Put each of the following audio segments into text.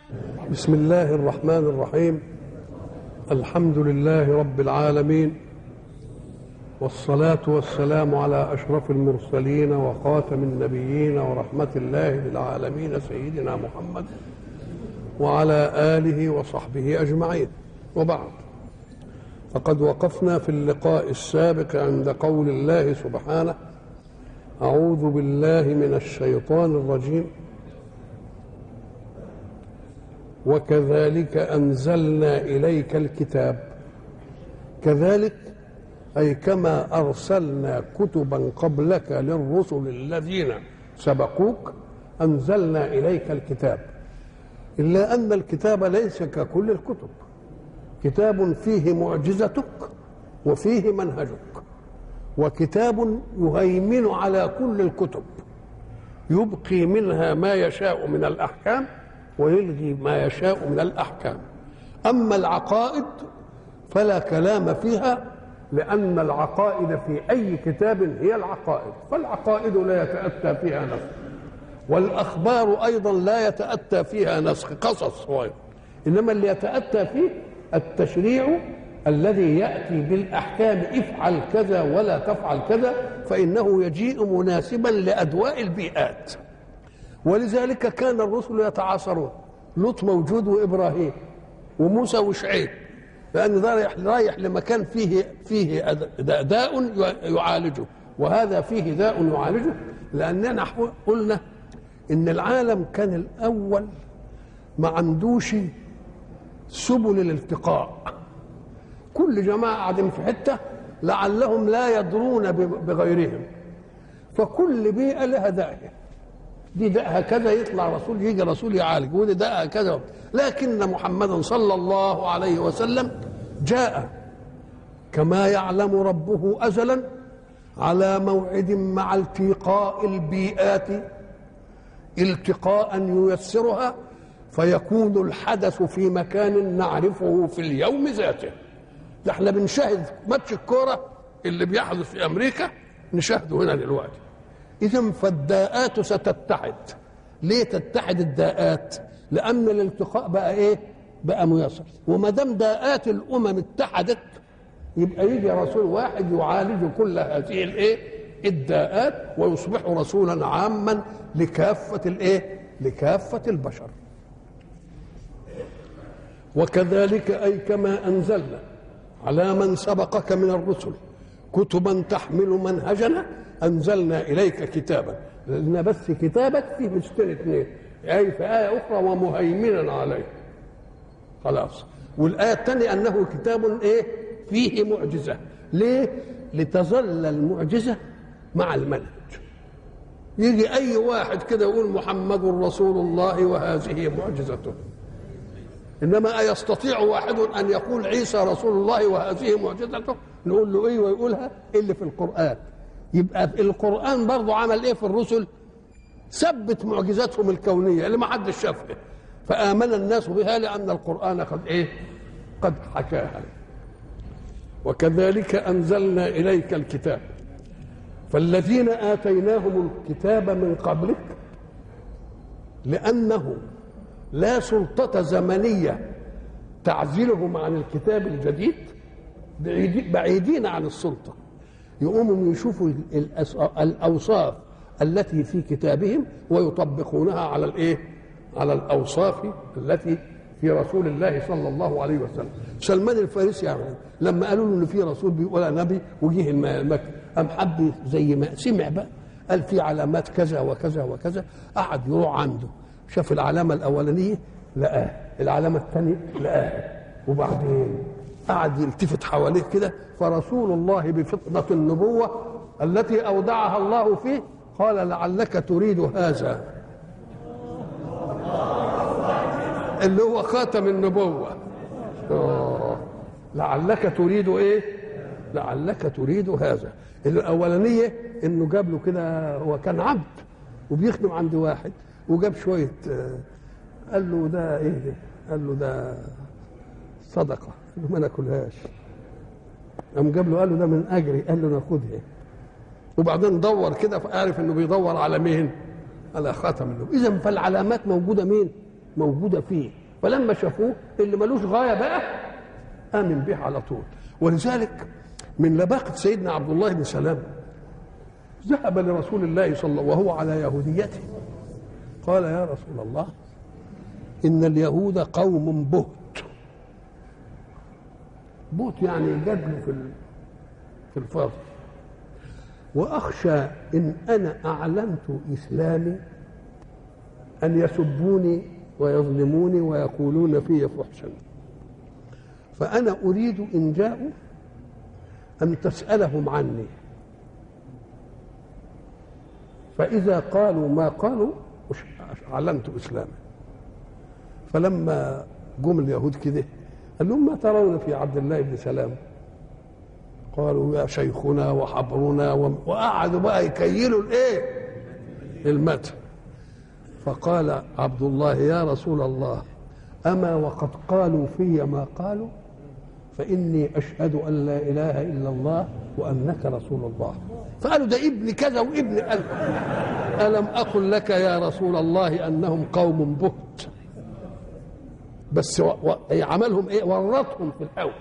بسم الله الرحمن الرحيم الحمد لله رب العالمين والصلاة والسلام على أشرف المرسلين وخاتم النبيين ورحمة الله للعالمين سيدنا محمد وعلى آله وصحبه أجمعين وبعد فقد وقفنا في اللقاء السابق عند قول الله سبحانه أعوذ بالله من الشيطان الرجيم وكذلك أنزلنا إليك الكتاب كذلك أي كما أرسلنا كتبا قبلك للرسل الذين سبقوك أنزلنا إليك الكتاب إلا أن الكتاب ليس ككل الكتب كتاب فيه معجزتك وفيه منهجك وكتاب يهيمن على كل الكتب يبقي منها ما يشاء من الأحكام ويلغي ما يشاء من الأحكام أما العقائد فلا كلام فيها لأن العقائد في أي كتاب هي العقائد فالعقائد لا يتأتى فيها نسخ والأخبار أيضا لا يتأتى فيها نسخ قصص صغير إنما اللي يتأتى فيه التشريع الذي يأتي بالأحكام افعل كذا ولا تفعل كذا فإنه يجيء مناسبا لأدواء البيئات ولذلك كان الرسل يتعاصرون لوط موجود وإبراهيم وموسى وشعيب لأن ده رايح رايح لمكان فيه فيه داء يعالجه وهذا فيه داء يعالجه لأننا قلنا إن العالم كان الأول ما عندوش سبل الالتقاء كل جماعة قاعدين في حتة لعلهم لا يدرون بغيرهم فكل بيئة لها داعية دي داءها كذا يطلع رسول يجي رسول يعالج ودي داءها كذا لكن محمدا صلى الله عليه وسلم جاء كما يعلم ربه أزلا على موعد مع التقاء البيئات التقاء ييسرها فيكون الحدث في مكان نعرفه في اليوم ذاته ده احنا بنشاهد ماتش الكوره اللي بيحدث في امريكا نشاهده هنا دلوقتي اذا فالداءات ستتحد ليه تتحد الداءات لان الالتقاء بقى ايه بقى ميسر وما دام داءات الامم اتحدت يبقى يجي رسول واحد يعالج كل هذه الايه الداءات ويصبح رسولا عاما لكافه الايه لكافه البشر وكذلك اي كما انزلنا على من سبقك من الرسل كتبا تحمل منهجنا انزلنا اليك كتابا لان بس كتابك فيه مستن اثنين اي في ايه اخرى ومهيمنا عليه خلاص والايه الثانيه انه كتاب ايه فيه معجزه ليه لتظل المعجزه مع المنهج يجي اي واحد كده يقول محمد رسول الله وهذه معجزته انما ايستطيع واحد ان يقول عيسى رسول الله وهذه معجزته نقول له ايه ويقولها اللي في القران يبقى القران برضه عمل ايه في الرسل ثبت معجزاتهم الكونيه اللي ما حدش شافها فامن الناس بها لان القران قد ايه قد حكاها وكذلك انزلنا اليك الكتاب فالذين اتيناهم الكتاب من قبلك لانه لا سلطة زمنية تعزلهم عن الكتاب الجديد بعيدين عن السلطة يقوموا يشوفوا الأوصاف التي في كتابهم ويطبقونها على الإيه؟ على الأوصاف التي في رسول الله صلى الله عليه وسلم سلمان الفارسي يعني لما قالوا له ان في رسول بيقول نبي وجه المكة قام حب زي ما سمع بقى قال في علامات كذا وكذا وكذا قعد يروح عنده شاف العلامة الأولانية لقاه العلامة الثانية لقاه وبعدين قعد يلتفت حواليه كده فرسول الله بفطنة النبوة التي أودعها الله فيه قال لعلك تريد هذا اللي هو خاتم النبوة أوه. لعلك تريد ايه لعلك تريد هذا الأولانية انه جاب له كده هو كان عبد وبيخدم عند واحد وجاب شويه قال له ده ايه ده؟ قال له ده صدقه قال له ما ناكلهاش قام جاب له قال له ده من اجري قال له ناخدها وبعدين دور كده فعرف انه بيدور على مين؟ على خاتم النبوة اذا فالعلامات موجوده مين؟ موجوده فيه فلما شافوه اللي ملوش غايه بقى امن به على طول ولذلك من لباقه سيدنا عبد الله بن سلام ذهب لرسول الله صلى الله وهو على يهوديته قال يا رسول الله ان اليهود قوم بهت بهت يعني جدل في في الفاضل واخشى ان انا اعلنت اسلامي ان يسبوني ويظلموني ويقولون في فحشا فانا اريد ان جاءوا ان تسالهم عني فاذا قالوا ما قالوا اعلنت اسلامي فلما جم اليهود كده قال لهم ما ترون في عبد الله بن سلام قالوا يا شيخنا وحبرنا وقعدوا بقى يكيلوا الايه المتن فقال عبد الله يا رسول الله اما وقد قالوا في ما قالوا فاني اشهد ان لا اله الا الله وانك رسول الله فقالوا ده ابن كذا وابن ألف الم اقل لك يا رسول الله انهم قوم بهت بس و... و... عملهم ايه ورطهم في الاول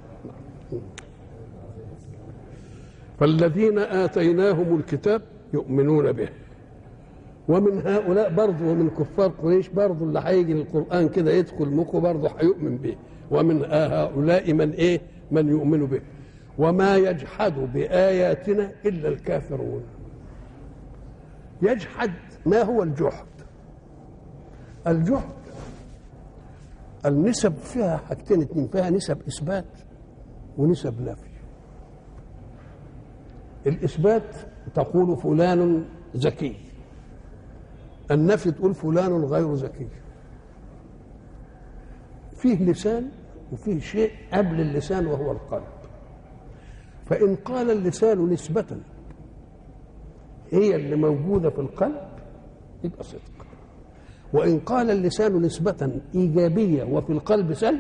فالذين اتيناهم الكتاب يؤمنون به ومن هؤلاء برضه ومن كفار قريش برضه اللي هيجي القران كده يدخل مخه برضه هيؤمن به ومن هؤلاء من ايه من يؤمن به وما يجحد باياتنا الا الكافرون يجحد ما هو الجحد الجحد النسب فيها حاجتين اتنين فيها نسب اثبات ونسب نفي الاثبات تقول فلان ذكي النفي تقول فلان غير ذكي فيه لسان وفيه شيء قبل اللسان وهو القلب فإن قال اللسان نسبة هي اللي موجودة في القلب يبقى صدق وإن قال اللسان نسبة إيجابية وفي القلب سلب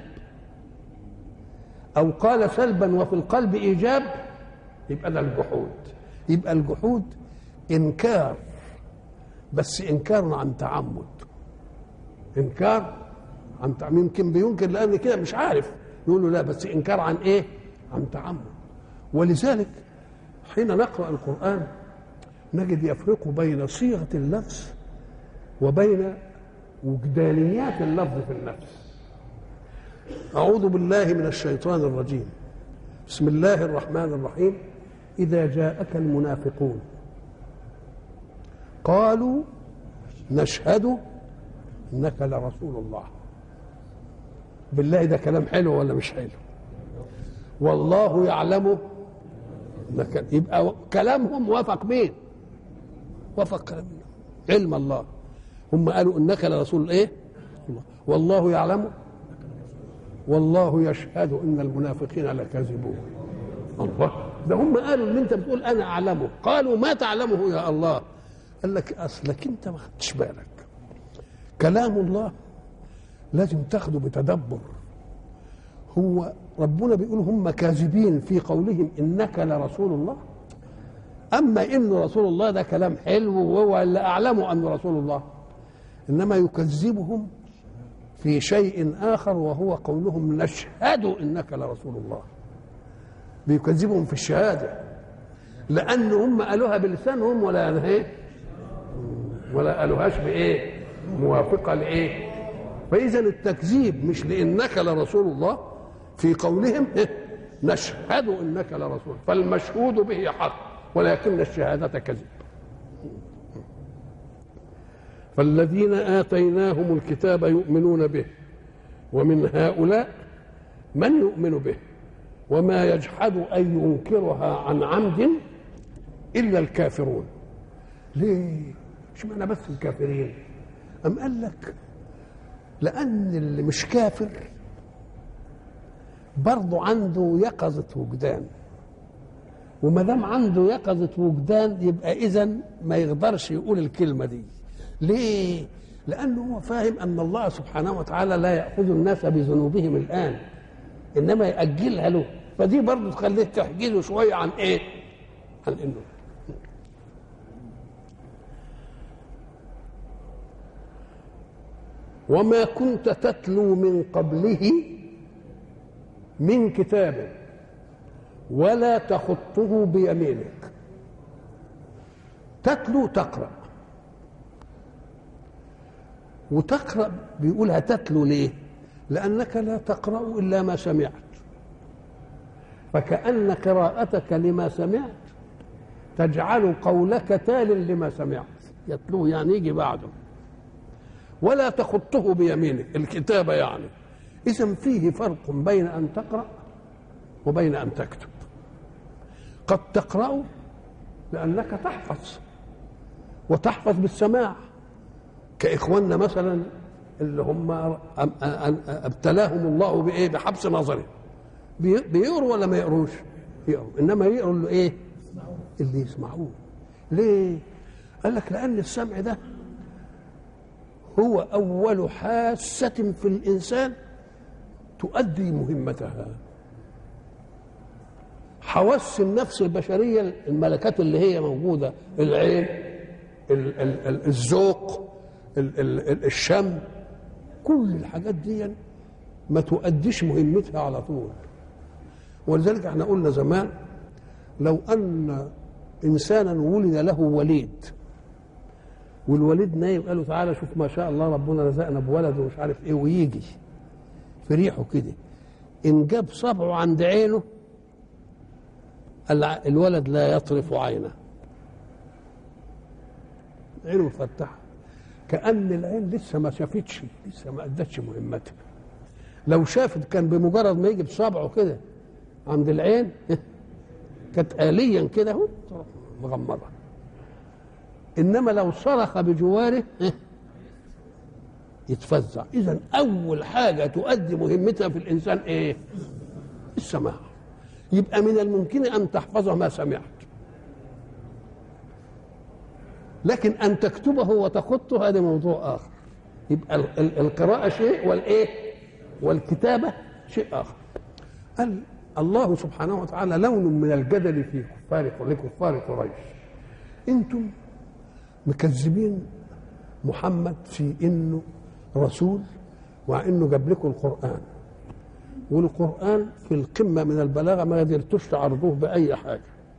أو قال سلبا وفي القلب إيجاب يبقى ده الجحود يبقى الجحود إنكار بس إنكار عن تعمد إنكار عن تعمد يمكن بينكر لأن كده مش عارف يقول له لا بس إنكار عن إيه؟ عن تعمد ولذلك حين نقرأ القرآن نجد يفرق بين صيغة اللفظ وبين وجدانيات اللفظ في النفس أعوذ بالله من الشيطان الرجيم بسم الله الرحمن الرحيم إذا جاءك المنافقون قالوا نشهد إنك لرسول الله بالله ده كلام حلو ولا مش حلو والله يعلم إنك يبقى كلامهم وافق مين وافق كلام علم الله هم قالوا انك لرسول ايه الله والله يعلم والله يشهد ان المنافقين لكاذبون الله ده هم قالوا اللي انت بتقول انا اعلمه قالوا ما تعلمه يا الله قال لك اصلك انت ما خدتش بالك كلام الله لازم تاخده بتدبر هو ربنا بيقول هم كاذبين في قولهم انك لرسول الله اما انه رسول الله ده كلام حلو وهو اللي اعلمه انه رسول الله انما يكذبهم في شيء اخر وهو قولهم نشهد انك لرسول الله بيكذبهم في الشهاده لان هم قالوها بلسانهم ولا ايه ولا قالوهاش بايه موافقه لايه فاذا التكذيب مش لانك لرسول الله في قولهم إيه؟ نشهد انك لرسول فالمشهود به حق ولكن الشهاده كذب فالذين آتيناهم الكتاب يؤمنون به ومن هؤلاء من يؤمن به وما يجحد أن ينكرها عن عمد إلا الكافرون ليه؟ اشمعنى بس الكافرين؟ أم قال لك لأن اللي مش كافر برضه عنده يقظة وجدان وما دام عنده يقظة وجدان يبقى إذا ما يقدرش يقول الكلمة دي ليه؟ لأنه هو فاهم أن الله سبحانه وتعالى لا يأخذ الناس بذنوبهم الآن إنما يأجلها له فدي برضه تخليه تحجزه شوية عن إيه؟ عن إنه وما كنت تتلو من قبله من كتاب ولا تخطه بيمينك تتلو تقرأ وتقرأ بيقولها تتلو ليه لأنك لا تقرأ إلا ما سمعت فكأن قراءتك لما سمعت تجعل قولك تال لما سمعت يتلوه يعني يجي بعده ولا تخطه بيمينك الكتابة يعني إذا فيه فرق بين أن تقرأ وبين أن تكتب قد تقرأ لأنك تحفظ وتحفظ بالسماع كإخواننا مثلا اللي هم ابتلاهم الله بإيه بحبس نظري بيقروا ولا ما يقروش يقروا إنما يقروا اللي إيه اللي يسمعوه ليه قال لك لأن السمع ده هو أول حاسة في الإنسان تؤدي مهمتها حواس النفس البشرية الملكات اللي هي موجودة العين ال- ال- ال- الذوق ال- ال- الشم كل الحاجات دي ما تؤديش مهمتها على طول ولذلك احنا قلنا زمان لو ان انسانا ولد له وليد والوليد نايم قال له تعالى شوف ما شاء الله ربنا رزقنا بولد ومش عارف ايه ويجي في ريحه كده ان جاب صبعه عند عينه الع- الولد لا يطرف عينه عينه مفتحه كأن العين لسه ما شافتش لسه ما أدتش مهمتها لو شافت كان بمجرد ما يجي بصبعه كده عند العين كانت آليا كده اهو مغمضة إنما لو صرخ بجواره يتفزع إذا أول حاجة تؤدي مهمتها في الإنسان إيه؟ السماع يبقى من الممكن أن تحفظ ما سمعت لكن أن تكتبه وتخطه هذا موضوع آخر يبقى ال- ال- القراءة شيء والإيه؟ والكتابة شيء آخر قال الله سبحانه وتعالى لون من الجدل في كفار لكفار قريش انتم مكذبين محمد في انه رسول وانه جاب لكم القران والقران في القمه من البلاغه ما قدرتوش تعرضوه باي حاجه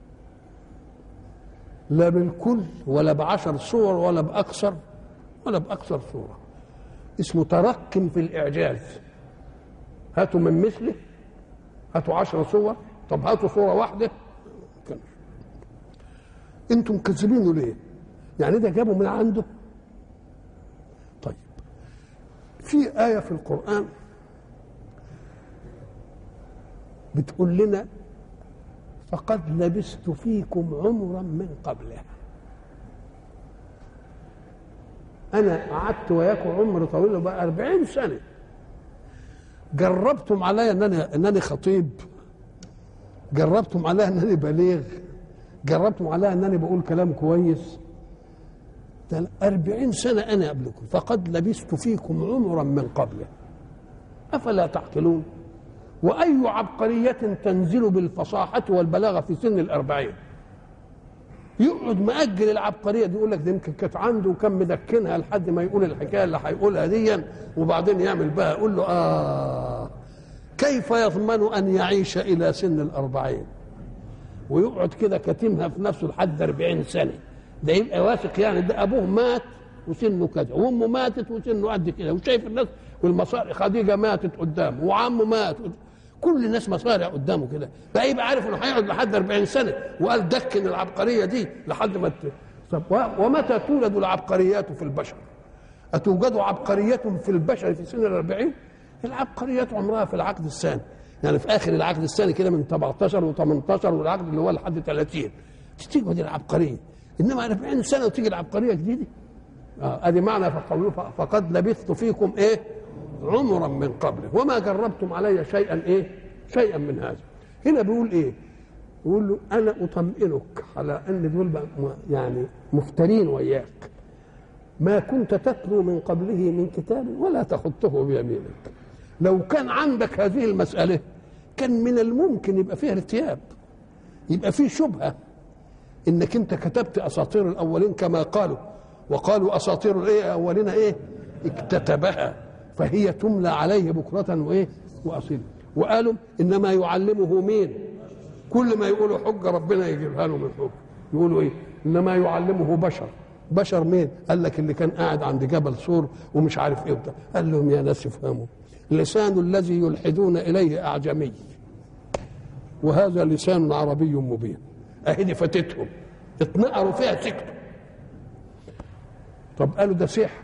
لا بالكل ولا بعشر صور ولا باكثر ولا باكثر صوره اسمه تركم في الاعجاز هاتوا من مثله هاتوا عشر صور طب هاتوا صورة واحدة كان. انتم مكذبينه ليه يعني ده جابه من عنده طيب في آية في القرآن بتقول لنا فقد لبثت فيكم عمرا من قبله أنا قعدت وياكم عمر طويل بقى أربعين سنة جربتم عليا انني انني خطيب جربتم عليا انني بليغ جربتم عليا انني بقول كلام كويس ده أربعين سنة أنا قبلكم فقد لبثت فيكم عمرا من قبله أفلا تعقلون وأي عبقرية تنزل بالفصاحة والبلاغة في سن الأربعين يقعد مأجل العبقرية دي يقول لك ده يمكن كانت عنده وكان مدكنها لحد ما يقول الحكاية اللي هيقولها دي وبعدين يعمل بها يقول له آه كيف يضمن أن يعيش إلى سن الأربعين ويقعد كده كاتمها في نفسه لحد أربعين سنة ده يبقى واثق يعني ده أبوه مات وسنه كذا وأمه ماتت وسنه قد كده وشايف الناس والمصاري خديجة ماتت قدامه وعمه مات كل الناس مصارع قدامه كده فيبقى عارف انه هيقعد لحد 40 سنه وقال دكن العبقريه دي لحد ما ت... طب و- ومتى تولد العبقريات في البشر؟ أتوجد عبقرية في البشر في سن الأربعين؟ العبقريات عمرها في العقد الثاني يعني في آخر العقد الثاني كده من 17 و18 والعقد اللي هو لحد 30 تيجي العبقرية إنما 40 سنة وتيجي العبقرية جديدة آه ادي معنى فقوله ف- فقد لبثت فيكم ايه عمرا من قبله وما جربتم علي شيئا ايه شيئا من هذا هنا بيقول ايه يقول له انا اطمئنك على ان دول بقى م- يعني مفترين وياك ما كنت تتلو من قبله من كتاب ولا تخطه بيمينك لو كان عندك هذه المسألة كان من الممكن يبقى فيها ارتياب يبقى فيه شبهة انك انت كتبت اساطير الاولين كما قالوا وقالوا اساطير الايه اولين ايه اكتتبها فهي تملى عليه بكرة وايه واصيلا وقالوا انما يعلمه مين كل ما يقولوا حجه ربنا يجيبها له من حجه يقولوا ايه انما يعلمه بشر بشر مين قال لك اللي كان قاعد عند جبل سور ومش عارف ايه وبتاع قال لهم يا ناس افهموا لسان الذي يلحدون اليه اعجمي وهذا لسان عربي مبين اهي دي فاتتهم اتنقروا فيها سكتوا طب قالوا ده سحر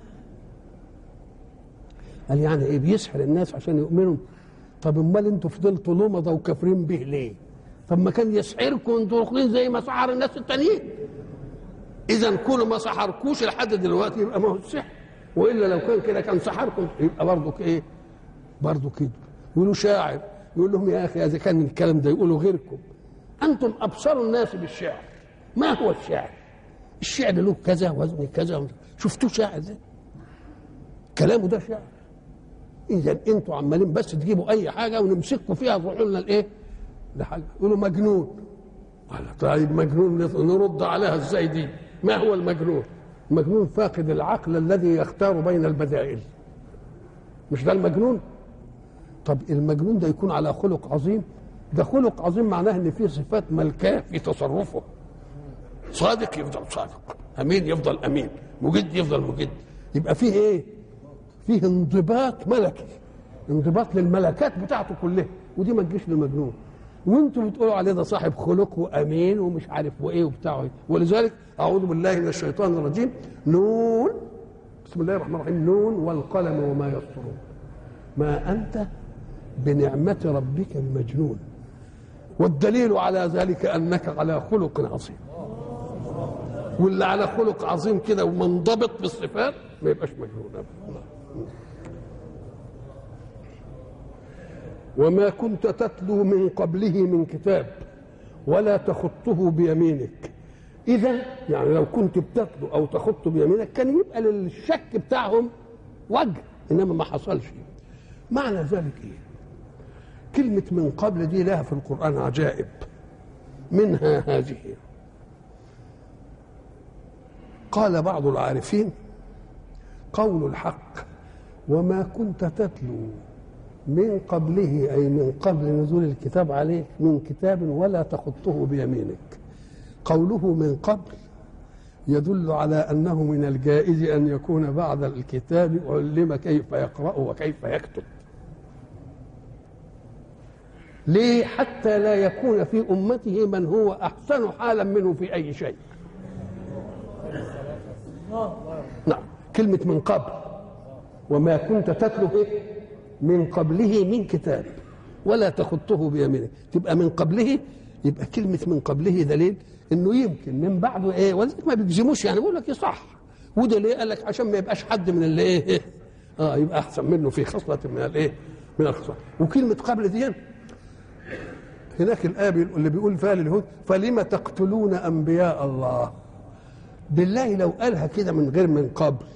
قال يعني ايه بيسحر الناس عشان يؤمنوا طب امال انتوا فضلتوا لمضه وكافرين به ليه طب ما كان يسحركم انتوا داخلين زي ما سحر الناس التانيين اذا كل ما سحركوش لحد دلوقتي يبقى ما هو السحر والا لو كان كده كان سحركم يبقى برضه ايه برضه كده يقولوا شاعر يقول لهم يا اخي اذا كان الكلام ده يقولوا غيركم انتم ابصر الناس بالشعر ما هو الشعر الشعر له كذا وزن كذا شفتوه شاعر ده كلامه ده شعر اذا انتوا عمالين بس تجيبوا اي حاجه ونمسكوا فيها تروحوا لنا الايه لحاجه يقولوا مجنون قال طيب مجنون نرد عليها ازاي دي ما هو المجنون المجنون فاقد العقل الذي يختار بين البدائل مش ده المجنون طب المجنون ده يكون على خلق عظيم ده خلق عظيم معناه ان فيه صفات ملكاه في تصرفه صادق يفضل صادق امين يفضل امين مجد يفضل مجد يبقى فيه ايه فيه انضباط ملكي انضباط للملكات بتاعته كلها ودي ما تجيش للمجنون وانتم بتقولوا عليه ده صاحب خلق وامين ومش عارف وايه وبتاع إيه. ولذلك اعوذ بالله من الشيطان الرجيم نون بسم الله الرحمن الرحيم نون والقلم وما يسطرون ما انت بنعمه ربك بمجنون والدليل على ذلك انك على خلق عظيم واللي على خلق عظيم كده ومنضبط بالصفات ما يبقاش مجنون ابدا وما كنت تتلو من قبله من كتاب ولا تخطه بيمينك اذا يعني لو كنت بتتلو او تخط بيمينك كان يبقى للشك بتاعهم وجه انما ما حصلش معنى ذلك ايه كلمة من قبل دي لها في القرآن عجائب منها هذه قال بعض العارفين قول الحق وما كنت تتلو من قبله أي من قبل نزول الكتاب عليك من كتاب ولا تخطه بيمينك قوله من قبل يدل على أنه من الجائز أن يكون بعد الكتاب علم كيف يقرأ وكيف يكتب ليه حتى لا يكون في أمته من هو أحسن حالا منه في أي شيء نعم كلمة من قبل وما كنت تتلو إيه؟ من قبله من كتاب ولا تخطه بيمينك تبقى من قبله يبقى كلمة من قبله دليل انه يمكن من بعده ايه ولذلك ما بيجزموش يعني بيقول لك صح وده ليه قال لك عشان ما يبقاش حد من اللي ايه اه يبقى احسن منه في خصلة من الايه من الخصال وكلمة قبل دي هناك الآية اللي بيقول فيها لليهود فلم تقتلون أنبياء الله بالله لو قالها كده من غير من قبل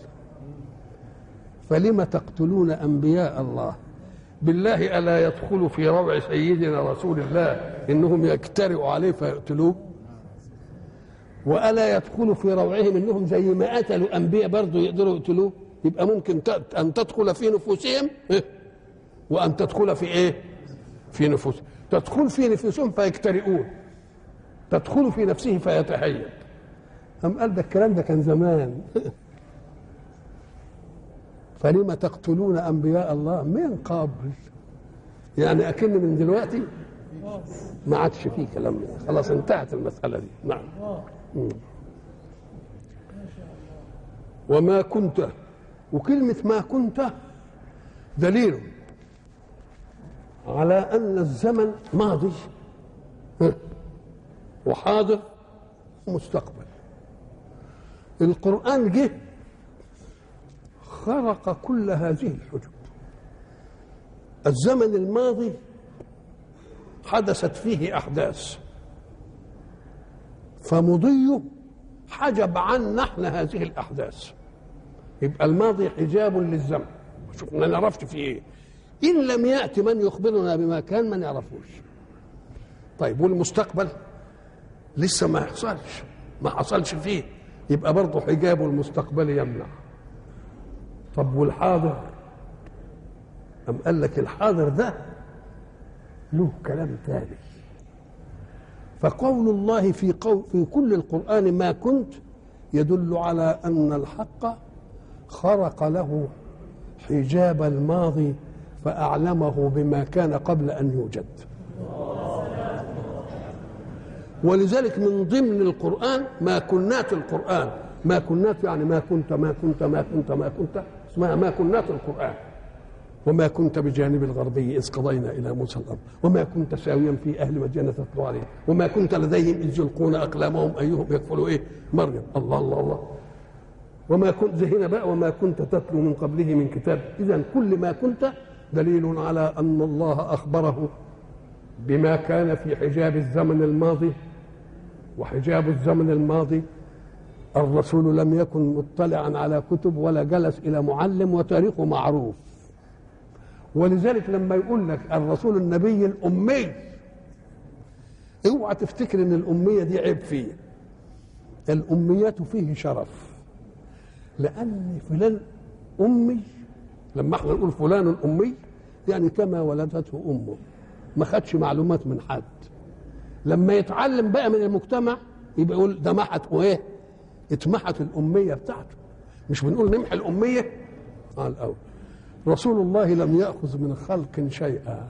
فلم تقتلون أنبياء الله بالله ألا يدخل في روع سيدنا رسول الله إنهم يجترئوا عليه فيقتلوه وألا يدخل في روعهم إنهم زي ما قتلوا أنبياء برضه يقدروا يقتلوه يبقى ممكن أن تدخل في نفوسهم وأن تدخل في إيه في نفوسهم تدخل في نفوسهم فيجترئون تدخل في نفسه فيتحير أم قال ده الكلام ده كان زمان فلم تقتلون أنبياء الله من قبل يعني أكن من دلوقتي ما عادش فيه كلام من خلاص انتهت المسألة دي نعم مم. وما كنت وكلمة ما كنت دليل على أن الزمن ماضي وحاضر ومستقبل القرآن جه خرق كل هذه الحجب الزمن الماضي حدثت فيه أحداث فمضيه حجب عنا احنا هذه الأحداث يبقى الماضي حجاب للزمن شوف ما نعرفش فيه ايه إن لم يأتي من يخبرنا بما كان ما نعرفوش طيب والمستقبل لسه ما حصلش ما حصلش فيه يبقى برضه حجاب المستقبل يمنع طب والحاضر أم قال لك الحاضر ده له كلام تاني فقول الله في قول في كل القرآن ما كنت يدل على أن الحق خرق له حجاب الماضي فأعلمه بما كان قبل أن يوجد ولذلك من ضمن القرآن ما كنات القرآن ما كنات يعني ما كنت ما كنت ما كنت ما كنت اسمها ما كنات القرآن وما كنت بجانب الغربي إذ قضينا إلى موسى الأمر وما كنت ساويا في أهل مدينة تتلو عليهم وما كنت لديهم إذ يلقون أقلامهم أيهم يكفل إيه مريم الله الله الله وما كنت هنا بقى وما كنت تتلو من قبله من كتاب إذا كل ما كنت دليل على أن الله أخبره بما كان في حجاب الزمن الماضي وحجاب الزمن الماضي الرسول لم يكن مطلعا على كتب ولا جلس الى معلم وتاريخه معروف ولذلك لما يقول لك الرسول النبي الامي اوعى تفتكر ان الاميه دي عيب فيه الاميات فيه شرف لان فلان امي لما احنا نقول فلان امي يعني كما ولدته امه ما خدش معلومات من حد لما يتعلم بقى من المجتمع يبقى يقول ده محت وايه اتمحت الاميه بتاعته مش بنقول نمحي الاميه اه الاول رسول الله لم ياخذ من خلق شيئا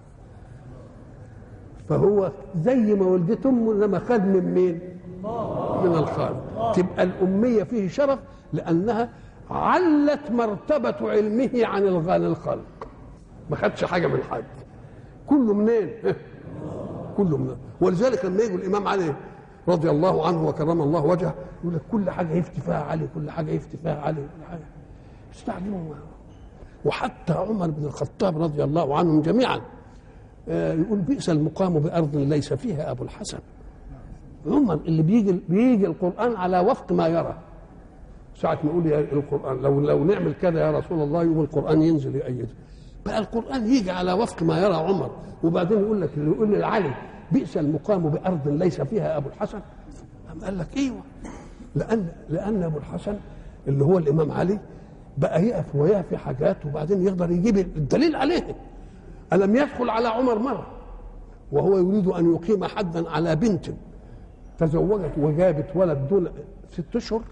فهو زي ما ولدت امه انما خد من مين من الخالق تبقى الاميه فيه شرف لانها علت مرتبه علمه عن الغال الخلق ما خدش حاجه من حد كله منين كله منين ولذلك لما يجي الامام علي رضي الله عنه وكرم الله وجهه يقول لك كل حاجه يفتي فيها علي كل حاجه يفتي فيها علي كل حاجه استعجلوا وحتى عمر بن الخطاب رضي الله عنهم جميعا يقول بئس المقام بارض ليس فيها ابو الحسن عمر اللي بيجي بيجي القران على وفق ما يرى ساعة ما يقول يا القرآن لو لو نعمل كذا يا رسول الله يوم القرآن ينزل يؤيده بقى القرآن يجي على وفق ما يرى عمر وبعدين يقول لك اللي يقول لعلي بئس المقام بأرض ليس فيها أبو الحسن قام قال لك ايوه لأن لأن أبو الحسن اللي هو الإمام علي بقى يقف ويافي حاجات وبعدين يقدر يجيب الدليل عليه ألم يدخل على عمر مرة وهو يريد أن يقيم حدا على بنت تزوجت وجابت ولد دون ست أشهر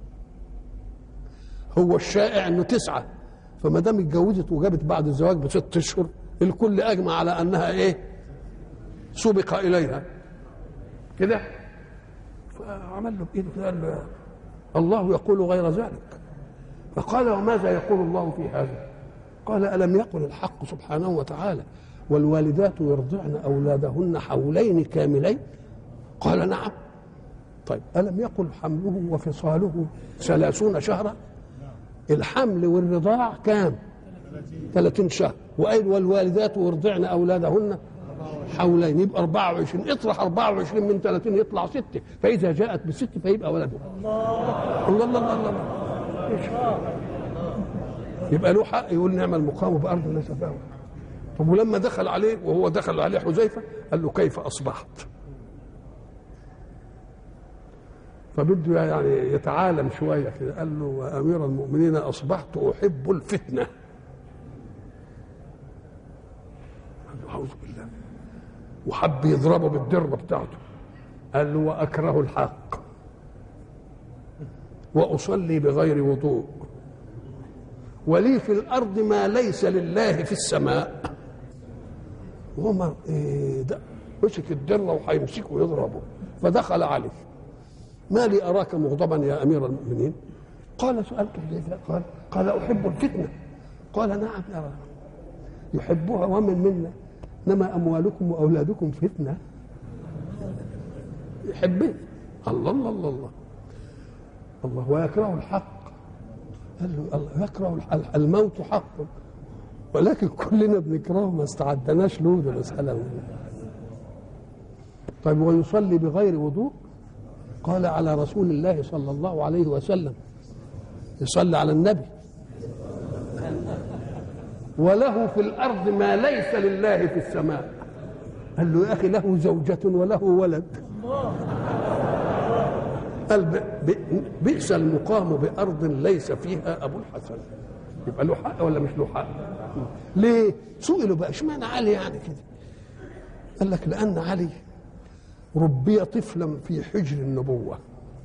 هو الشائع انه تسعه فما دام اتجوزت وجابت بعد الزواج بست اشهر الكل اجمع على انها ايه؟ سبق اليها كده فعمل له بايده كده قال له الله يقول غير ذلك فقال وماذا يقول الله في هذا؟ قال الم يقل الحق سبحانه وتعالى والوالدات يرضعن اولادهن حولين كاملين قال نعم طيب الم يقل حمله وفصاله ثلاثون شهرا الحمل والرضاع كام 30 شهر وقال والوالدات يرضعن اولادهن حولين يبقى 24 اطرح 24 من 30 يطلع 6 فاذا جاءت بست فيبقى ولده الله الله الله الله, الله. يبقى له حق يقول نعم المقام بارض لا سفاوة طب ولما دخل عليه وهو دخل عليه حذيفه قال له كيف اصبحت؟ فبده يعني يتعالم شويه كده قال له امير المؤمنين اصبحت احب الفتنه قال له اعوذ بالله وحب يضربه بالدربه بتاعته قال له واكره الحق واصلي بغير وضوء ولي في الارض ما ليس لله في السماء عمر إيه ده مسك الدره وهيمسكه ويضربه فدخل عليه ما لي أراك مغضبا يا أمير المؤمنين قال سألت حذيفة قال قال أحب الفتنة قال نعم يا رب يحبها ومن منا إنما أموالكم وأولادكم فتنة يحبه الله الله الله الله الله ويكره الحق قال له الله يكره الموت حق ولكن كلنا بنكرهه ما استعدناش له ده مسألة طيب ويصلي بغير وضوء قال على رسول الله صلى الله عليه وسلم يصلي على النبي وله في الارض ما ليس لله في السماء قال له يا اخي له زوجة وله ولد قال بئس المقام بارض ليس فيها ابو الحسن يبقى له حق ولا مش له حق ليه سئلوا بقى اشمعنى علي يعني كده قال لك لان علي ربي طفلا في حجر النبوه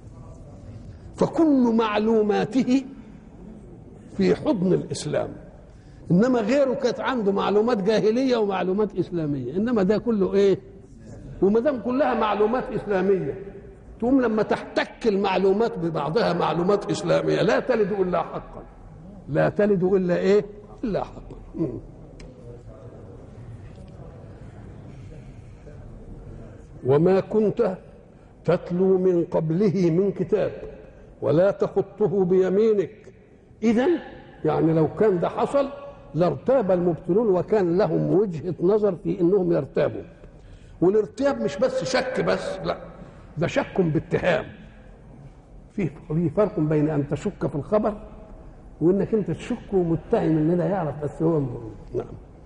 فكل معلوماته في حضن الاسلام انما غيره كانت عنده معلومات جاهليه ومعلومات اسلاميه انما ده كله ايه وما دام كلها معلومات اسلاميه تقوم لما تحتك المعلومات ببعضها معلومات اسلاميه لا تلد الا حقا لا تلد الا ايه الا حقا مم. وما كنت تتلو من قبله من كتاب ولا تخطه بيمينك اذا يعني لو كان ده حصل لارتاب المبطلون وكان لهم وجهه نظر في انهم يرتابوا والارتياب مش بس شك بس لا ده شك باتهام في في فرق بين ان تشك في الخبر وانك انت تشك ومتهم ان لا يعرف بس هو م- نعم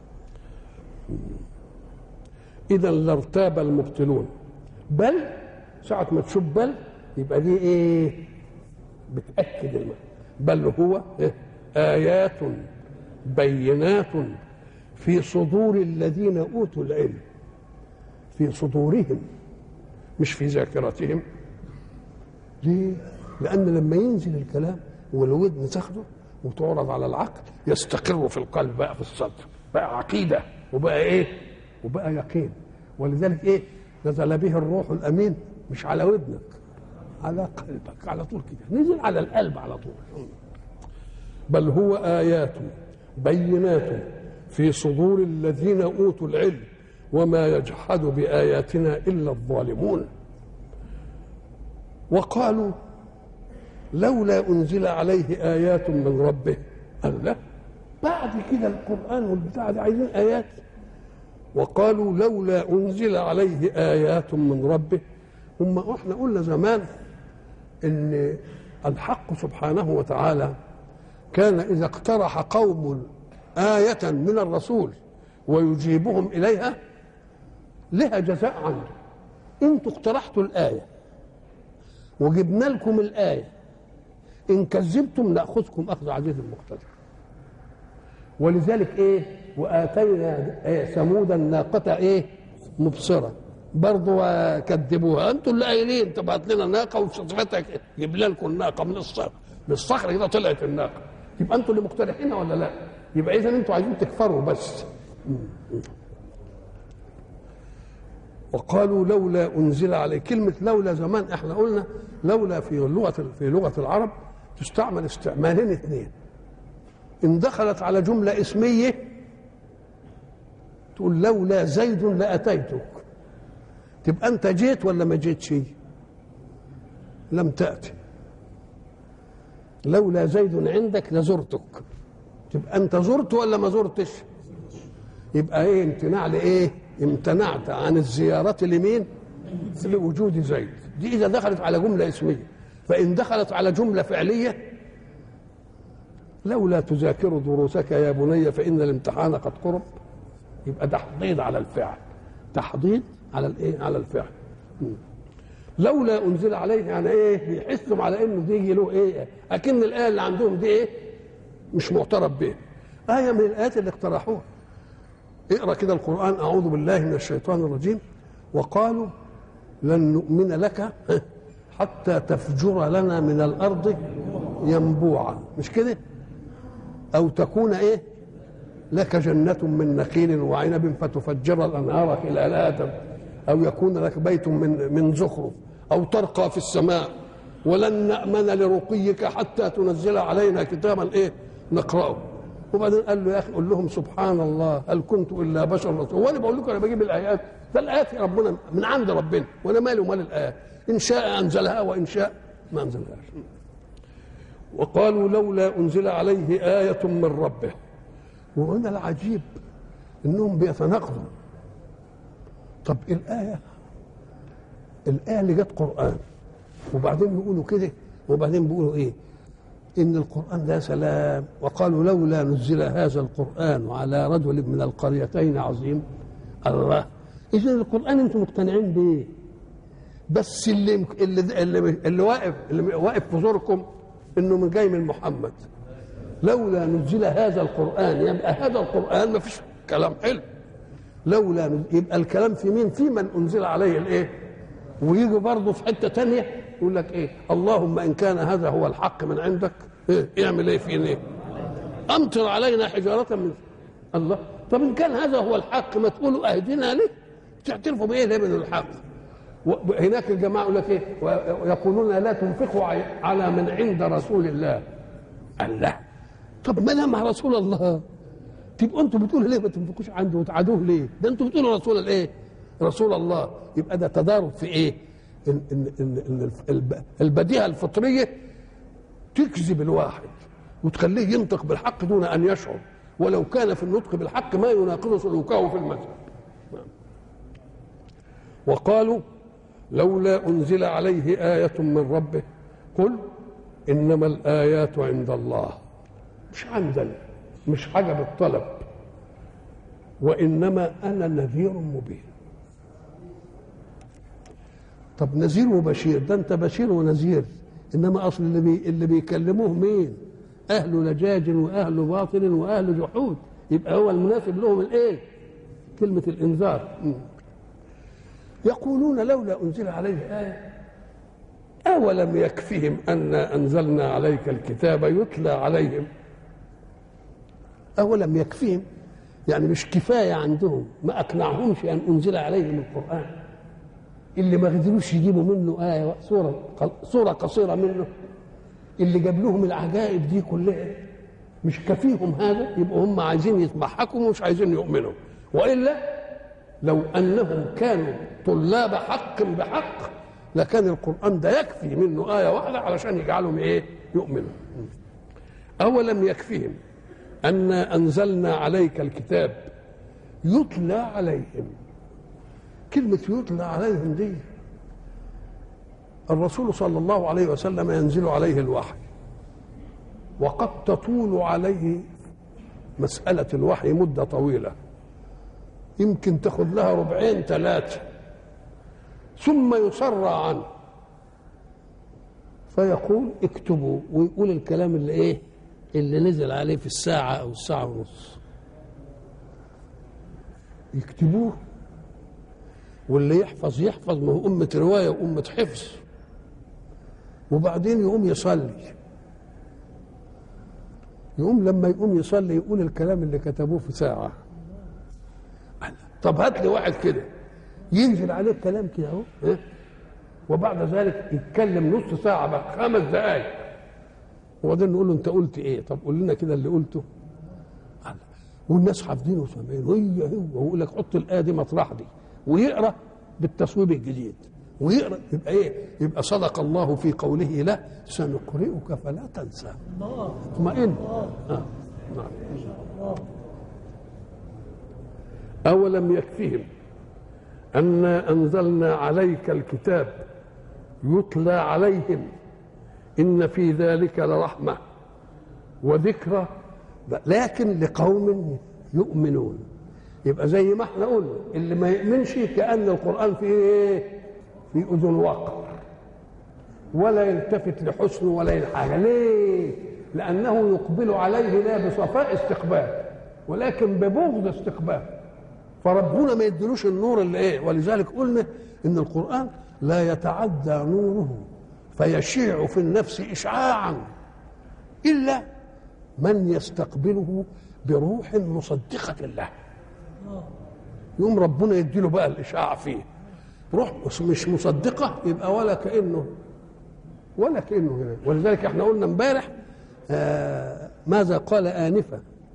اذا لارتاب المبطلون بل ساعة ما تشوف بل يبقى دي ايه بتأكد المعنى بل هو إيه؟ آيات بينات في صدور الذين أوتوا العلم في صدورهم مش في ذاكرتهم ليه؟ لأن لما ينزل الكلام والودن تاخده وتعرض على العقل يستقر في القلب بقى في الصدر بقى عقيدة وبقى إيه؟ وبقى يقين ولذلك إيه؟ نزل به الروح الأمين مش على ودنك على قلبك على طول كده نزل على القلب على طول بل هو آيات بينات في صدور الذين أوتوا العلم وما يجحد بآياتنا إلا الظالمون وقالوا لولا أنزل عليه آيات من ربه قال لا بعد كده القرآن والبتاع ده عايزين آيات وقالوا لولا أنزل عليه آيات من ربه هم احنا قلنا زمان ان الحق سبحانه وتعالى كان اذا اقترح قوم آية من الرسول ويجيبهم إليها لها جزاء عنده انتوا اقترحتوا الآية وجبنا لكم الآية إن كذبتم نأخذكم أخذ عزيز مقتدر ولذلك إيه وآتينا إيه ثمود الناقة إيه مبصرة برضه كذبوها انتوا اللي قايلين تبعت لنا ناقه وصفتها جيب لكم الناقه من الصخر من الصخر كده طلعت الناقه يبقى انتوا اللي مقترحينها ولا لا؟ يبقى اذا انتوا عايزين تكفروا بس وقالوا لولا انزل عليه كلمه لولا زمان احنا قلنا لولا في لغه في لغه العرب تستعمل استعمالين اثنين ان دخلت على جمله اسميه تقول لولا زيد لاتيتك تبقى انت جيت ولا ما جيتش لم تاتي لولا زيد عندك لزرتك تبقى انت زرت ولا ما زرتش يبقى ايه امتناع لايه امتنعت عن الزيارة لمين لوجود زيد دي اذا دخلت على جملة اسمية فان دخلت على جملة فعلية لولا تذاكر دروسك يا بني فان الامتحان قد قرب يبقى تحضيض على الفعل تحضيض على الايه على الفعل لولا انزل عليه يعني ايه بيحسوا على انه دي له ايه اكن الايه اللي عندهم دي ايه مش معترف بها ايه من الايات اللي اقترحوها اقرا كده القران اعوذ بالله من الشيطان الرجيم وقالوا لن نؤمن لك حتى تفجر لنا من الارض ينبوعا مش كده او تكون ايه لك جنة من نخيل وعنب فتفجر الأنهار خلالها أو يكون لك بيت من من زخرف أو ترقى في السماء ولن نأمن لرقيك حتى تنزل علينا كتابا إيه نقرأه وبعدين قال له يا أخي قول لهم سبحان الله هل كنت إلا بشر رسول وأنا بقول لكم أنا بجيب الآيات ده الآيات يا ربنا من عند ربنا وأنا مالي ومال الآيات إن شاء أنزلها وإن شاء ما أنزلهاش وقالوا لولا أنزل عليه آية من ربه وهنا العجيب انهم بيتناقضوا طب الايه الايه اللي جت قران وبعدين بيقولوا كده وبعدين بيقولوا ايه ان القران ده سلام وقالوا لولا نزل هذا القران على رجل من القريتين عظيم الله اذا القران انتم مقتنعين بيه بس اللي اللي اللي, اللي واقف اللي واقف في زوركم انه من جاي من محمد لولا نزل هذا القران يبقى هذا القران ما فيش كلام حلو لولا نزل يبقى الكلام في مين في من انزل عليه الايه ويجي برضه في حته تانية يقول لك ايه اللهم ان كان هذا هو الحق من عندك إيه؟ اعمل ايه فينا ايه امطر علينا حجاره من الله طب ان كان هذا هو الحق ما تقولوا اهدنا ليه تعترفوا بايه ليه من الحق هناك الجماعه يقول لك ايه ويقولون لا تنفقوا على من عند رسول الله الله طب ما دام رسول الله تبقوا انتوا بتقولوا ليه ما تنفقوش عنده وتعادوه ليه ده انتوا بتقولوا رسول الايه رسول الله يبقى ده تضارب في ايه إن إن إن إن البديهه الفطريه تكذب الواحد وتخليه ينطق بالحق دون ان يشعر ولو كان في النطق بالحق ما يناقض سلوكه في المذهب وقالوا لولا انزل عليه ايه من ربه قل انما الايات عند الله مش عندنا مش حاجه بالطلب وانما انا نذير مبين طب نذير وبشير ده انت بشير ونذير انما اصل اللي بي اللي بيكلموه مين اهل لجاج واهل باطل واهل جحود يبقى هو المناسب لهم الايه كلمه الانذار يقولون لولا انزل عليه ايه اولم يكفهم انا انزلنا عليك الكتاب يتلى عليهم اولم يكفهم يعني مش كفايه عندهم ما اقنعهمش ان انزل عليهم القران اللي ما قدروش يجيبوا منه آية سورة سورة قصيرة منه اللي جاب لهم العجائب دي كلها مش كفيهم هذا يبقوا هم عايزين يتمحكوا ومش عايزين يؤمنوا وإلا لو أنهم كانوا طلاب حق بحق لكان القرآن ده يكفي منه آية واحدة علشان يجعلهم إيه يؤمنوا أولم يكفيهم أنا أنزلنا عليك الكتاب يتلى عليهم كلمة يتلى عليهم دي الرسول صلى الله عليه وسلم ينزل عليه الوحي وقد تطول عليه مسألة الوحي مدة طويلة يمكن تاخد لها ربعين ثلاثة ثم يسرع عنه فيقول اكتبوا ويقول الكلام اللي ايه اللي نزل عليه في الساعة أو الساعة ونص يكتبوه واللي يحفظ يحفظ ما هو أمة رواية وأمة حفظ وبعدين يقوم يصلي يقوم لما يقوم يصلي يقول الكلام اللي كتبوه في ساعة طب هات لي واحد كده ينزل عليه الكلام كده اهو وبعد ذلك يتكلم نص ساعة بقى خمس دقايق وبعدين نقول له انت قلت ايه طب قول لنا كده اللي قلته والناس حافظينه وسامعين هي هو ويقول لك حط الايه دي مطرح دي ويقرا بالتصويب الجديد ويقرا يبقى ايه يبقى صدق الله في قوله له سنقرئك فلا تنسى اطمئن آه. نعم. اولم يكفهم انا انزلنا عليك الكتاب يتلى عليهم ان في ذلك لرحمه وذكرى لكن لقوم يؤمنون يبقى زي ما احنا قلنا اللي ما يؤمنش كان القران فيه ايه في اذن وقر ولا يلتفت لحسنه ولا لحاجه ليه لانه يقبل عليه لا بصفاء استقبال ولكن ببغض استقبال فربنا ما يدلوش النور اللي ايه ولذلك قلنا ان القران لا يتعدى نوره فيشيع في النفس اشعاعا الا من يستقبله بروح مصدقه له يوم ربنا يديله بقى الاشعاع فيه روح مش مصدقه يبقى ولا كانه ولا كانه هنا ولذلك احنا قلنا امبارح آه ماذا قال انفا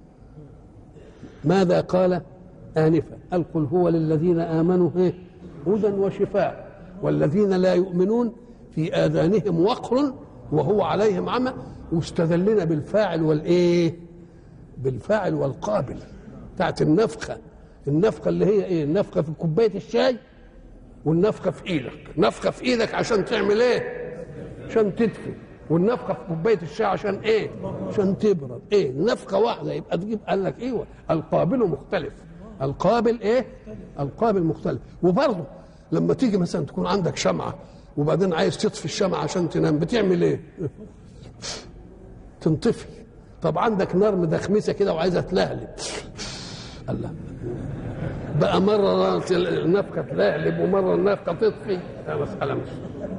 ماذا قال آنفا قال قل هو للذين آمنوا إيه؟ هدى وشفاء والذين لا يؤمنون في آذانهم وقر وهو عليهم عمى واستدلنا بالفاعل والإيه بالفاعل والقابل بتاعت النفخة النفخة اللي هي إيه النفخة في كوباية الشاي والنفخة في إيدك نفخة في إيدك عشان تعمل إيه عشان تدفي والنفخه في كوبايه الشاي عشان ايه؟ عشان تبرد، ايه؟ نفخه واحده يبقى تجيب قال لك ايوه القابل مختلف القابل ايه؟ القابل مختلف وبرضه لما تيجي مثلا تكون عندك شمعه وبعدين عايز تطفي الشمعه عشان تنام بتعمل ايه؟ تنطفي طب عندك نار مدخمسه كده وعايزه تلهلب الله بقى مره النفخه تلهلب ومره النفخه تطفي لا مساله مش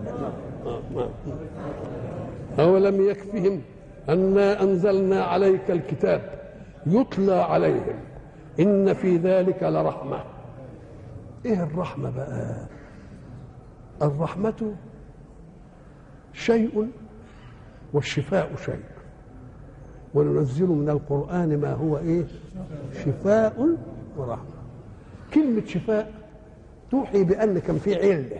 أولم يكفهم أنا أنزلنا عليك الكتاب يتلى عليهم إن في ذلك لرحمة إيه الرحمة بقى الرحمة شيء والشفاء شيء وننزل من القرآن ما هو إيه شفاء ورحمة كلمة شفاء توحي بأن كان في علة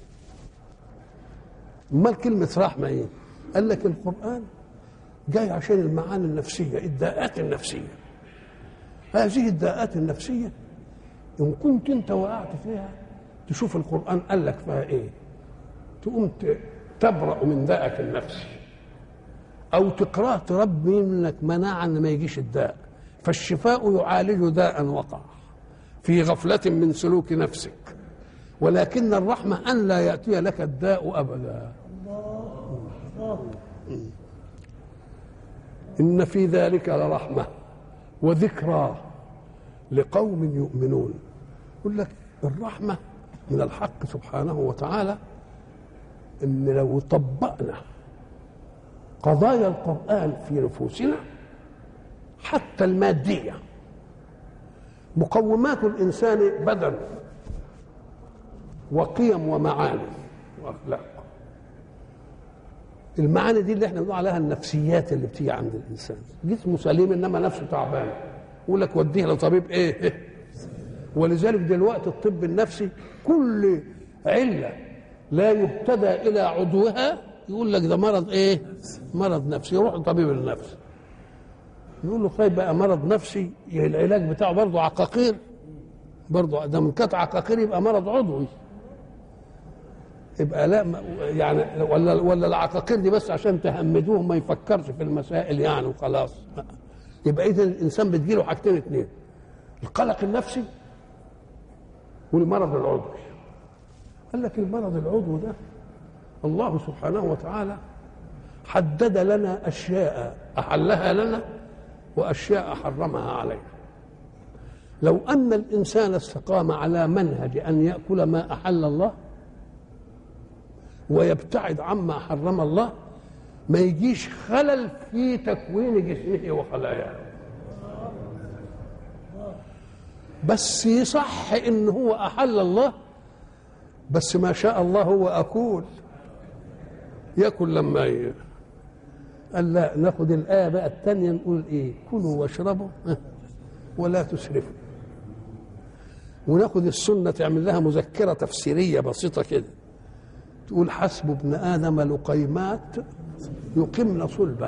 امال كلمة رحمة ايه؟ قال لك القرآن جاي عشان المعاني النفسية الداءات النفسية هذه الداءات النفسية إن كنت أنت وقعت فيها تشوف القرآن قال لك فيها إيه تقوم تبرأ من داءك النفسي أو تقرأ تربي منك مناعة أن ما يجيش الداء فالشفاء يعالج داء وقع في غفلة من سلوك نفسك ولكن الرحمة أن لا يأتي لك الداء أبدا إن في ذلك لرحمة وذكرى لقوم يؤمنون يقول لك الرحمة من الحق سبحانه وتعالى إن لو طبقنا قضايا القرآن في نفوسنا حتى المادية مقومات الإنسان بدن وقيم ومعاني واخلاق المعاني دي اللي احنا بنقول عليها النفسيات اللي بتيجي عند الانسان جسمه سليم انما نفسه تعبان يقول لك وديه لطبيب ايه ولذلك دلوقتي الطب النفسي كل عله لا يهتدى الى عضوها يقول لك ده مرض ايه مرض نفسي يروح لطبيب النفس يقول له طيب بقى مرض نفسي العلاج بتاعه برضه عقاقير برضه ده من كانت عقاقير يبقى مرض عضوي يبقى لا يعني ولا ولا العقاقير دي بس عشان تهمدوه ما يفكرش في المسائل يعني وخلاص يبقى اذا الانسان بتجيله حاجتين اثنين القلق النفسي والمرض العضوي قال لك المرض العضوي ده الله سبحانه وتعالى حدد لنا اشياء احلها لنا واشياء حرمها علينا لو ان الانسان استقام على منهج ان ياكل ما احل الله ويبتعد عما حرم الله ما يجيش خلل في تكوين جسمه وخلاياه بس يصح ان هو احل الله بس ما شاء الله هو اكول ياكل لما ي... قال لا ناخد الايه بقى الثانيه نقول ايه كلوا واشربوا ولا تسرفوا وناخد السنه تعمل لها مذكره تفسيريه بسيطه كده تقول حسب ابن ادم لقيمات يقمن صلبه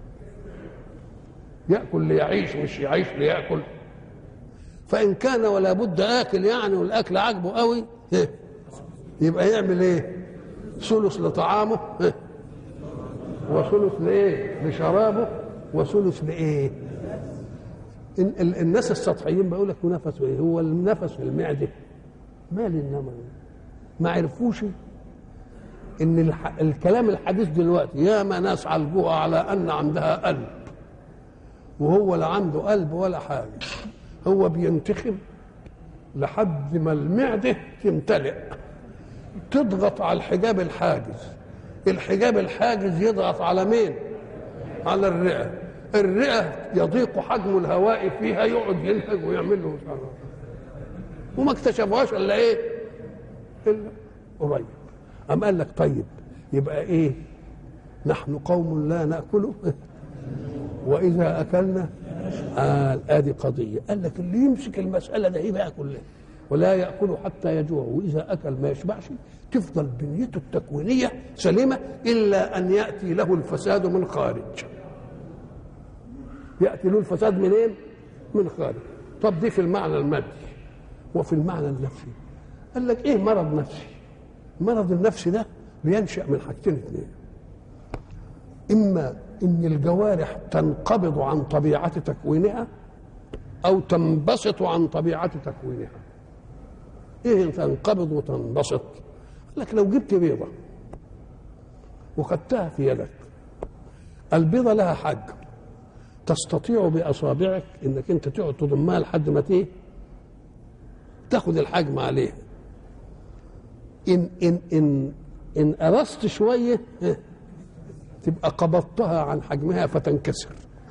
ياكل ليعيش مش يعيش لياكل فان كان ولا بد اكل يعني والاكل عاجبه قوي يبقى يعمل ايه ثلث لطعامه وثلث لايه لشرابه وثلث لايه الناس السطحيين بيقول لك نفس ايه هو النفس في المعده مال انما ما عرفوش ان الح... الكلام الحديث دلوقتي يا ما ناس عالجوها على ان عندها قلب وهو لا عنده قلب ولا حاجه هو بينتخب لحد ما المعده تمتلئ تضغط على الحجاب الحاجز الحجاب الحاجز يضغط على مين على الرئه الرئه يضيق حجم الهواء فيها يقعد ينهج ويعمل له وما اكتشفوهاش الا ايه الا قريب أم قال لك طيب يبقى ايه نحن قوم لا ناكله واذا اكلنا آه ادي قضيه قال لك اللي يمسك المساله ده يبقى ياكل ولا ياكل حتى يجوع واذا اكل ما يشبعش تفضل بنيته التكوينيه سليمه الا ان ياتي له الفساد من خارج ياتي له الفساد منين من خارج طب دي في المعنى المادي وفي المعنى النفسي قال لك ايه مرض نفسي المرض النفسي ده بينشا من حاجتين اثنين اما ان الجوارح تنقبض عن طبيعه تكوينها او تنبسط عن طبيعه تكوينها ايه تنقبض وتنبسط لك لو جبت بيضه وخدتها في يدك البيضه لها حجم تستطيع باصابعك انك انت تقعد تضمها لحد ما تيه تاخد الحجم عليها ان ان ان ان قرصت شويه اه، تبقى قبضتها عن حجمها فتنكسر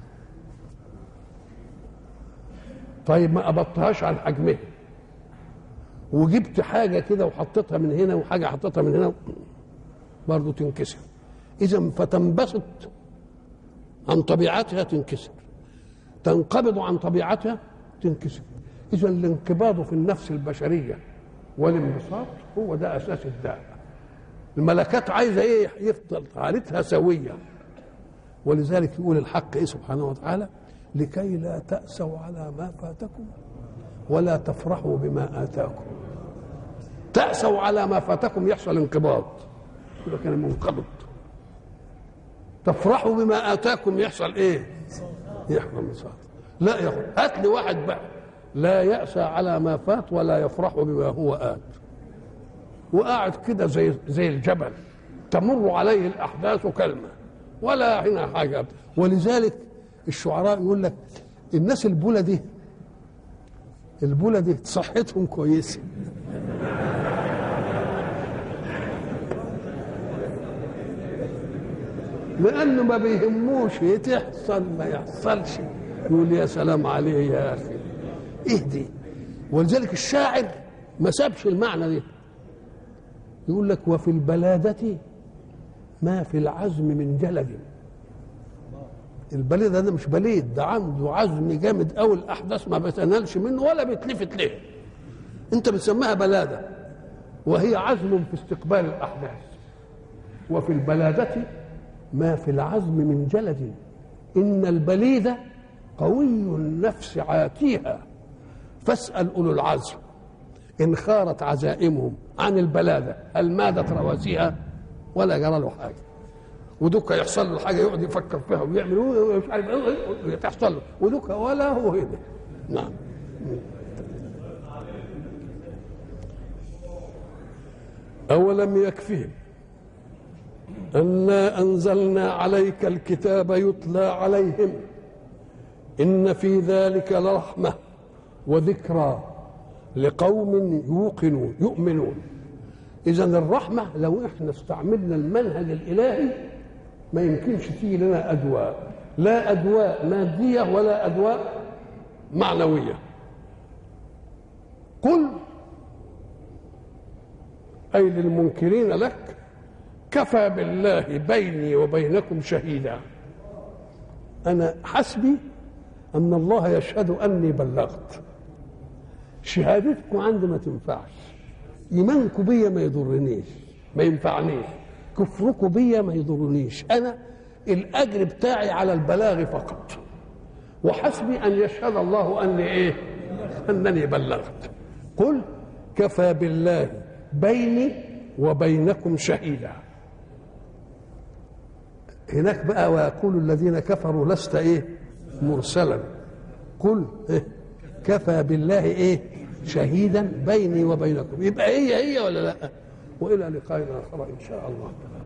طيب ما قبضتهاش عن حجمها وجبت حاجه كده وحطيتها من هنا وحاجه حطيتها من هنا برضه تنكسر اذا فتنبسط عن طبيعتها تنكسر تنقبض عن طبيعتها تنكسر اذا الانقباض في النفس البشريه والانبساط هو ده اساس الداء الملكات عايزه ايه يفضل حالتها سويه ولذلك يقول الحق ايه سبحانه وتعالى لكي لا تأسوا على ما فاتكم ولا تفرحوا بما آتاكم تأسوا على ما فاتكم يحصل انقباض يبقى كان منقبض تفرحوا بما آتاكم يحصل ايه يحصل انبساط لا يا أخي، هات لي واحد بقى لا يأسى على ما فات ولا يفرح بما هو آت وقاعد كده زي زي الجبل تمر عليه الأحداث كلمة ولا هنا حاجة ولذلك الشعراء يقول لك الناس البولة دي البولة دي صحتهم كويسة لأنه ما بيهموش تحصل ما يحصلش يقول يا سلام عليه يا أخي اهدي ولذلك الشاعر ما سابش المعنى ده يقول لك وفي البلادة ما في العزم من جلد البليد ده مش بليد ده عنده عزم جامد قوي الاحداث ما بتنالش منه ولا بيتلفت ليه انت بتسميها بلاده وهي عزم في استقبال الاحداث وفي البلاده ما في العزم من جلد ان البليد قوي النفس عاتيها فاسال اولو العزم ان خارت عزائمهم عن البلاده هل مادت رواسيها ولا جرى له حاجه ودوك يحصل له حاجه يقعد يفكر فيها ويعمل مش عارف ايه تحصل له ودوك ولا هو هنا نعم أولم يكفهم أنا أنزلنا عليك الكتاب يتلى عليهم إن في ذلك لرحمة وذكرى لقوم يوقنون يؤمنون إذا الرحمة لو إحنا استعملنا المنهج الإلهي ما يمكنش تيجي لنا أدواء لا أدواء مادية ولا أدواء معنوية قل أي للمنكرين لك كفى بالله بيني وبينكم شهيدا أنا حسبي أن الله يشهد أني بلغت شهادتكم عندي ما تنفعش إيمانكم بيا ما يضرنيش ما ينفعنيش كفركم بيا ما يضرنيش أنا الأجر بتاعي على البلاغ فقط وحسبي أن يشهد الله أني إيه أنني بلغت قل كفى بالله بيني وبينكم شهيدا هناك بقى ويقول الذين كفروا لست ايه مرسلا قل إيه كفى بالله ايه شهيدا بيني وبينكم يبقى هي هي ولا لا والى لقاء اخر ان شاء الله